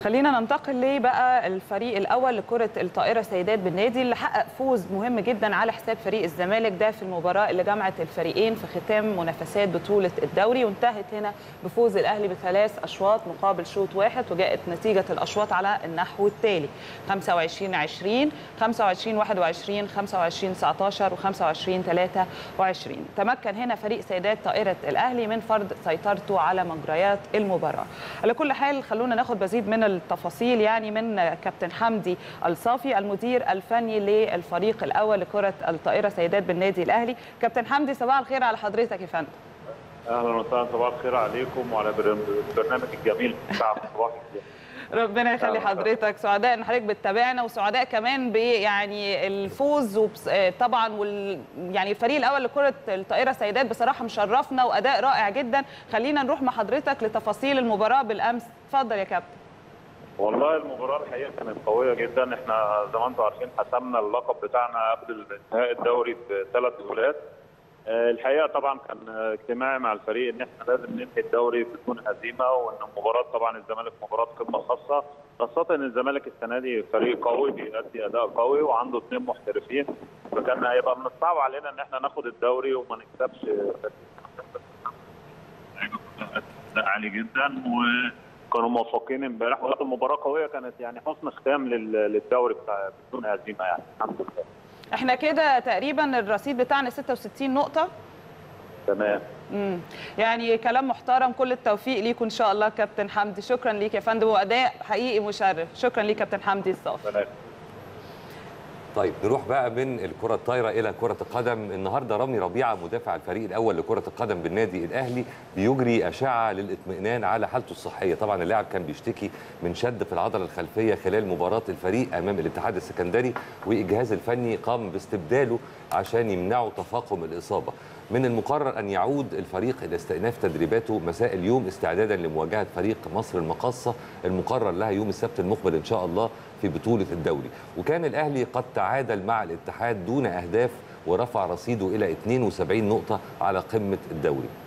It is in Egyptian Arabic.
خلينا ننتقل ليه بقى الفريق الاول لكره الطائره سيدات بالنادي اللي حقق فوز مهم جدا على حساب فريق الزمالك ده في المباراه اللي جمعت الفريقين في ختام منافسات بطوله الدوري وانتهت هنا بفوز الاهلي بثلاث اشواط مقابل شوط واحد وجاءت نتيجه الاشواط على النحو التالي 25 20 25 21 25 19 و 25 23 تمكن هنا فريق سيدات طائره الاهلي من فرض سيطرته على مجريات المباراه على كل حال خلونا ناخد مزيد من التفاصيل يعني من كابتن حمدي الصافي المدير الفني للفريق الاول لكره الطائره سيدات بالنادي الاهلي كابتن حمدي صباح الخير على حضرتك يا فندم اهلا وسهلا صباح الخير عليكم وعلى البرنامج الجميل بتاع صباح الخير ربنا يخلي حضرتك سعداء ان حضرتك بتتابعنا وسعداء كمان ب يعني الفوز طبعا وال يعني الفريق الاول لكره الطائره سيدات بصراحه مشرفنا واداء رائع جدا خلينا نروح مع حضرتك لتفاصيل المباراه بالامس اتفضل يا كابتن والله المباراه الحقيقه كانت قويه جدا احنا زي ما انتم عارفين حسمنا اللقب بتاعنا قبل انتهاء الدوري بثلاث جولات الحقيقه طبعا كان اجتماعي مع الفريق ان احنا لازم ننهي الدوري بدون هزيمه وان مباراه طبعا الزمالك مباراه قمه خاصه خاصه ان الزمالك السنه دي فريق قوي بيأدي اداء قوي وعنده اثنين محترفين فكان هيبقى من الصعب علينا ان احنا ناخد الدوري وما نكسبش عالي جدا وكانوا موفقين امبارح وقت المباراه قويه كانت يعني حسن ختام للدوري بتاع بدون هزيمه يعني الحمد لله احنا كده تقريبا الرصيد بتاعنا 66 نقطه تمام امم يعني كلام محترم كل التوفيق ليكم ان شاء الله كابتن حمدي شكرا ليك يا فندم واداء حقيقي مشرف شكرا ليك كابتن حمدي الصافي طيب نروح بقى من الكرة الطايرة إلى كرة القدم النهاردة رامي ربيعة مدافع الفريق الأول لكرة القدم بالنادي الأهلي بيجري أشعة للإطمئنان على حالته الصحية طبعا اللاعب كان بيشتكي من شد في العضلة الخلفية خلال مباراة الفريق أمام الاتحاد السكندري والجهاز الفني قام باستبداله عشان يمنعوا تفاقم الإصابة من المقرر أن يعود الفريق إلى استئناف تدريباته مساء اليوم استعدادا لمواجهة فريق مصر المقاصة المقرر لها يوم السبت المقبل إن شاء الله في بطولة الدوري وكان الأهلي قد تعادل مع الاتحاد دون أهداف ورفع رصيده إلى 72 نقطة على قمة الدوري